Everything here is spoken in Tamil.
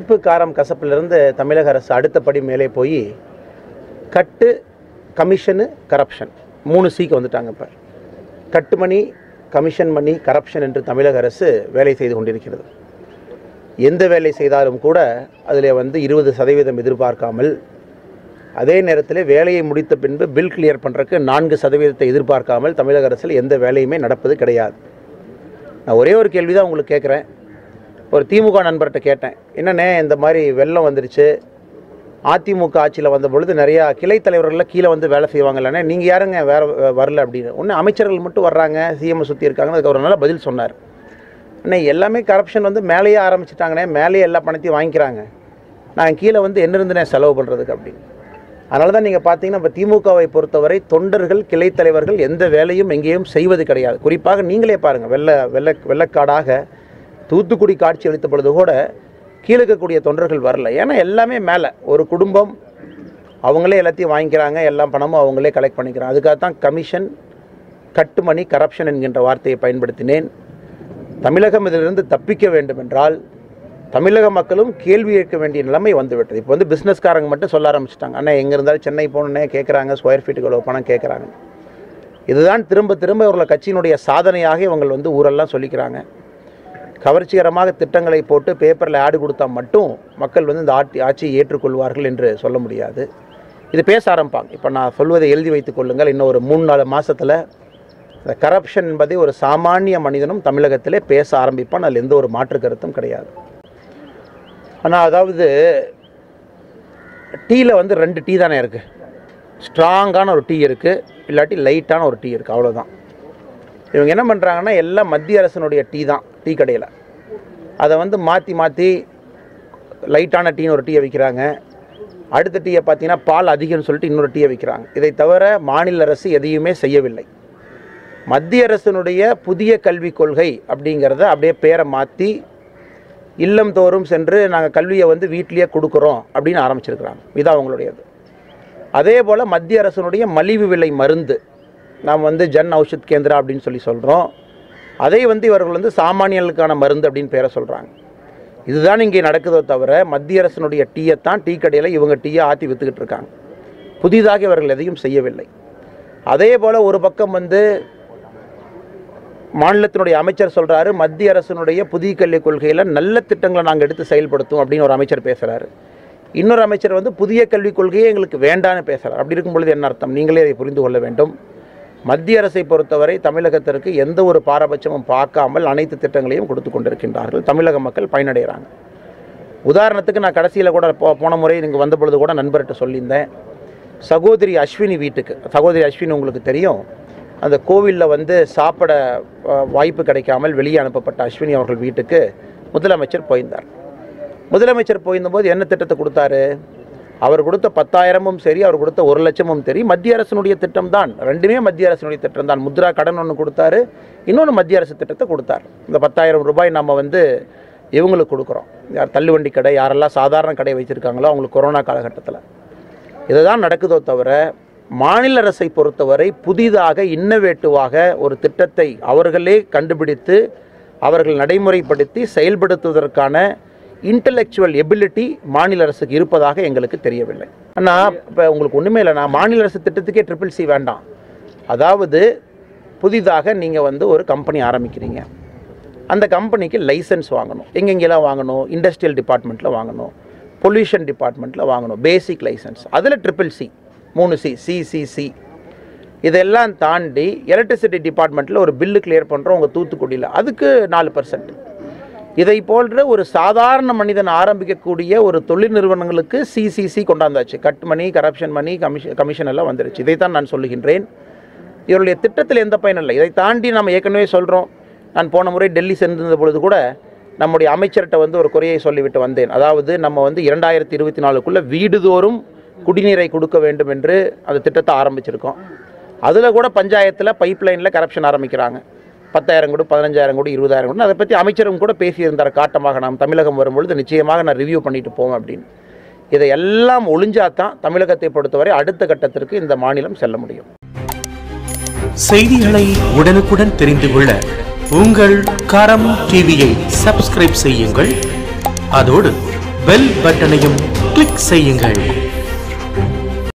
இனிப்பு காரம் கசப்பிலிருந்து தமிழக அரசு அடுத்தபடி மேலே போய் கட்டு கமிஷனு கரப்ஷன் மூணு சீக்கு வந்துட்டாங்க இப்போ கட்டு மணி கமிஷன் மணி கரப்ஷன் என்று தமிழக அரசு வேலை செய்து கொண்டிருக்கிறது எந்த வேலை செய்தாலும் கூட அதில் வந்து இருபது சதவீதம் எதிர்பார்க்காமல் அதே நேரத்தில் வேலையை முடித்த பின்பு பில் கிளியர் பண்ணுறதுக்கு நான்கு சதவீதத்தை எதிர்பார்க்காமல் தமிழக அரசில் எந்த வேலையுமே நடப்பது கிடையாது நான் ஒரே ஒரு கேள்வி தான் உங்களுக்கு கேட்குறேன் ஒரு திமுக நண்பர்கிட்ட கேட்டேன் என்னண்ணே இந்த மாதிரி வெள்ளம் வந்துருச்சு அதிமுக ஆட்சியில் வந்த பொழுது நிறையா கிளை தலைவர்கள்லாம் கீழே வந்து வேலை செய்வாங்கல்லண்ணே நீங்கள் யாருங்க வேற வரல அப்படின்னு ஒன்று அமைச்சர்கள் மட்டும் வர்றாங்க சிஎம் சுற்றி இருக்காங்கன்னு அதுக்கு ஒரு நல்ல பதில் சொன்னார் அண்ணே எல்லாமே கரப்ஷன் வந்து மேலேயே ஆரம்பிச்சிட்டாங்கண்ணே மேலேயே எல்லா பணத்தையும் வாங்கிக்கிறாங்க நான் கீழே வந்து என்ன இருந்துனே செலவு பண்ணுறதுக்கு அப்படின்னு அதனால தான் நீங்கள் பார்த்தீங்கன்னா இப்போ திமுகவை பொறுத்தவரை தொண்டர்கள் கிளை தலைவர்கள் எந்த வேலையும் எங்கேயும் செய்வது கிடையாது குறிப்பாக நீங்களே பாருங்கள் வெள்ள வெள்ள வெள்ளக்காடாக தூத்துக்குடி காட்சி அளித்த பொழுது கூட கீழே இருக்கக்கூடிய தொண்டர்கள் வரல ஏன்னா எல்லாமே மேலே ஒரு குடும்பம் அவங்களே எல்லாத்தையும் வாங்கிக்கிறாங்க எல்லா பணமும் அவங்களே கலெக்ட் பண்ணிக்கிறாங்க அதுக்காக தான் கமிஷன் கட்டுமணி கரப்ஷன் என்கின்ற வார்த்தையை பயன்படுத்தினேன் தமிழகம் இதிலிருந்து தப்பிக்க வேண்டும் என்றால் தமிழக மக்களும் கேள்வி கேட்க வேண்டிய நிலைமை வந்துவிட்டது இப்போ வந்து பிஸ்னஸ்காரங்க மட்டும் சொல்ல ஆரம்பிச்சிட்டாங்க அண்ணா எங்கே இருந்தாலும் சென்னை போகணுன்னே கேட்குறாங்க ஸ்கொயர் ஃபீட்டுக்கு எவ்வளோ பணம் கேட்குறாங்க இதுதான் திரும்ப திரும்ப இவர்கள் கட்சியினுடைய சாதனையாக இவங்க வந்து ஊரெல்லாம் சொல்லிக்கிறாங்க கவர்ச்சிகரமாக திட்டங்களை போட்டு பேப்பரில் ஆடு கொடுத்தா மட்டும் மக்கள் வந்து இந்த ஆட்சி ஆட்சியை ஏற்றுக்கொள்வார்கள் என்று சொல்ல முடியாது இது பேச ஆரம்பிப்பாங்க இப்போ நான் சொல்வதை எழுதி வைத்துக் கொள்ளுங்கள் இன்னும் ஒரு மூணு நாலு மாதத்தில் இந்த கரப்ஷன் என்பதை ஒரு சாமானிய மனிதனும் தமிழகத்திலே பேச ஆரம்பிப்பான் அதில் எந்த ஒரு மாற்று கருத்தும் கிடையாது ஆனால் அதாவது டீயில் வந்து ரெண்டு டீ தானே இருக்குது ஸ்ட்ராங்கான ஒரு டீ இருக்குது இல்லாட்டி லைட்டான ஒரு டீ இருக்குது அவ்வளோதான் இவங்க என்ன பண்ணுறாங்கன்னா எல்லாம் மத்திய அரசினுடைய டீ தான் டீ கடையில் அதை வந்து மாற்றி மாற்றி லைட்டான டீன்னு ஒரு டீயை விற்கிறாங்க அடுத்த டீயை பார்த்தீங்கன்னா பால் அதிகம்னு சொல்லிட்டு இன்னொரு டீயை விற்கிறாங்க இதை தவிர மாநில அரசு எதையுமே செய்யவில்லை மத்திய அரசினுடைய புதிய கல்விக் கொள்கை அப்படிங்கிறத அப்படியே பேரை மாற்றி இல்லம் தோறும் சென்று நாங்கள் கல்வியை வந்து வீட்டிலேயே கொடுக்குறோம் அப்படின்னு ஆரம்பிச்சிருக்கிறாங்க இது அவங்களுடையது அதே போல் மத்திய அரசினுடைய மலிவு விலை மருந்து நாம் வந்து ஜன் ஔஷத் கேந்திரா அப்படின்னு சொல்லி சொல்கிறோம் அதை வந்து இவர்கள் வந்து சாமானியர்களுக்கான மருந்து அப்படின்னு பேரை சொல்கிறாங்க இதுதான் இங்கே நடக்குதோ தவிர மத்திய அரசினுடைய டீயை தான் டீ கடையில் இவங்க டீயை ஆற்றி விற்றுக்கிட்டு இருக்காங்க புதிதாக இவர்கள் எதையும் செய்யவில்லை அதே போல் ஒரு பக்கம் வந்து மாநிலத்தினுடைய அமைச்சர் சொல்கிறாரு மத்திய அரசினுடைய புதிய கல்விக் கொள்கையில் நல்ல திட்டங்களை நாங்கள் எடுத்து செயல்படுத்தும் அப்படின்னு ஒரு அமைச்சர் பேசுகிறாரு இன்னொரு அமைச்சர் வந்து புதிய கல்விக் கொள்கையே எங்களுக்கு வேண்டான்னு பேசுகிறார் அப்படி இருக்கும் பொழுது என்ன அர்த்தம் நீங்களே அதை புரிந்து கொள்ள வேண்டும் மத்திய அரசை பொறுத்தவரை தமிழகத்திற்கு எந்த ஒரு பாரபட்சமும் பார்க்காமல் அனைத்து திட்டங்களையும் கொடுத்து கொண்டிருக்கின்றார்கள் தமிழக மக்கள் பயனடைகிறாங்க உதாரணத்துக்கு நான் கடைசியில் கூட போ போன முறை நீங்கள் வந்த பொழுது கூட நண்பர்கிட்ட சொல்லியிருந்தேன் சகோதரி அஸ்வினி வீட்டுக்கு சகோதரி அஸ்வினி உங்களுக்கு தெரியும் அந்த கோவிலில் வந்து சாப்பிட அஹ், வாய்ப்பு கிடைக்காமல் வெளியே அனுப்பப்பட்ட அஸ்வினி அவர்கள் வீட்டுக்கு முதலமைச்சர் போயிருந்தார் முதலமைச்சர் போயிருந்தபோது என்ன திட்டத்தை கொடுத்தாரு அவர் கொடுத்த பத்தாயிரமும் சரி அவர் கொடுத்த ஒரு லட்சமும் சரி மத்திய அரசினுடைய திட்டம் தான் ரெண்டுமே மத்திய அரசினுடைய திட்டம் தான் முத்ரா கடன் ஒன்று கொடுத்தாரு இன்னொன்று மத்திய அரசு திட்டத்தை கொடுத்தார் இந்த பத்தாயிரம் ரூபாய் நம்ம வந்து இவங்களுக்கு கொடுக்குறோம் யார் தள்ளுவண்டி கடை யாரெல்லாம் சாதாரண கடை வச்சுருக்காங்களோ அவங்களுக்கு கொரோனா காலகட்டத்தில் இதுதான் நடக்குதோ தவிர மாநில அரசை பொறுத்தவரை புதிதாக இன்னவேட்டிவாக ஒரு திட்டத்தை அவர்களே கண்டுபிடித்து அவர்கள் நடைமுறைப்படுத்தி செயல்படுத்துவதற்கான இன்டலெக்சுவல் எபிலிட்டி மாநில அரசுக்கு இருப்பதாக எங்களுக்கு தெரியவில்லை ஆனால் இப்போ உங்களுக்கு ஒன்றுமே இல்லைனா மாநில அரசு திட்டத்துக்கே ட்ரிபிள் சி வேண்டாம் அதாவது புதிதாக நீங்கள் வந்து ஒரு கம்பெனி ஆரம்பிக்கிறீங்க அந்த கம்பெனிக்கு லைசன்ஸ் வாங்கணும் எங்கெங்கெல்லாம் வாங்கணும் இண்டஸ்ட்ரியல் டிபார்ட்மெண்ட்டில் வாங்கணும் பொல்யூஷன் டிபார்ட்மெண்ட்டில் வாங்கணும் பேசிக் லைசன்ஸ் அதில் ட்ரிபிள் சி மூணு சி சிசிசி இதெல்லாம் தாண்டி எலக்ட்ரிசிட்டி டிபார்ட்மெண்ட்டில் ஒரு பில்லு கிளியர் பண்ணுறோம் உங்கள் தூத்துக்குடியில் அதுக்கு நாலு பர்சன்ட் இதை போன்ற ஒரு சாதாரண மனிதன் ஆரம்பிக்கக்கூடிய ஒரு தொழில் நிறுவனங்களுக்கு சிசிசி கொண்டாந்தாச்சு cut money corruption money commission commission எல்லாம் வந்துருச்சு இதைத்தான் நான் சொல்லுகின்றேன் இவருடைய திட்டத்தில் எந்த பயனும் இல்லை இதை தாண்டி நம்ம ஏற்கனவே சொல்கிறோம் நான் போன முறை டெல்லி சென்றிருந்த பொழுது கூட நம்முடைய அமைச்சர்கிட்ட வந்து ஒரு குறையை சொல்லிவிட்டு வந்தேன் அதாவது நம்ம வந்து இரண்டாயிரத்தி இருபத்தி நாலுக்குள்ளே வீடுதோறும் குடிநீரை கொடுக்க வேண்டும் என்று அந்த திட்டத்தை ஆரம்பிச்சிருக்கோம் அதில் கூட பஞ்சாயத்தில் பைப் லைனில் கரப்ஷன் ஆரம்பிக்கிறாங்க பத்தாயிரம் கூட பதினஞ்சாயிரம் கூட இருபதாயிரம் கூட அதை பற்றி அமைச்சரும் கூட பேசியிருந்தார் காட்டமாக நாம் தமிழகம் வரும்பொழுது நிச்சயமாக நான் ரிவ்யூ பண்ணிட்டு போவேன் அப்படின்னு இதை எல்லாம் ஒளிஞ்சாதான் தமிழகத்தை பொறுத்தவரை அடுத்த கட்டத்திற்கு இந்த மாநிலம் செல்ல முடியும் செய்திகளை உடனுக்குடன் தெரிந்து கொள்ள உங்கள் கரம் டிவியை சப்ஸ்கிரைப் செய்யுங்கள் அதோடு பெல் பட்டனையும் கிளிக் செய்யுங்கள்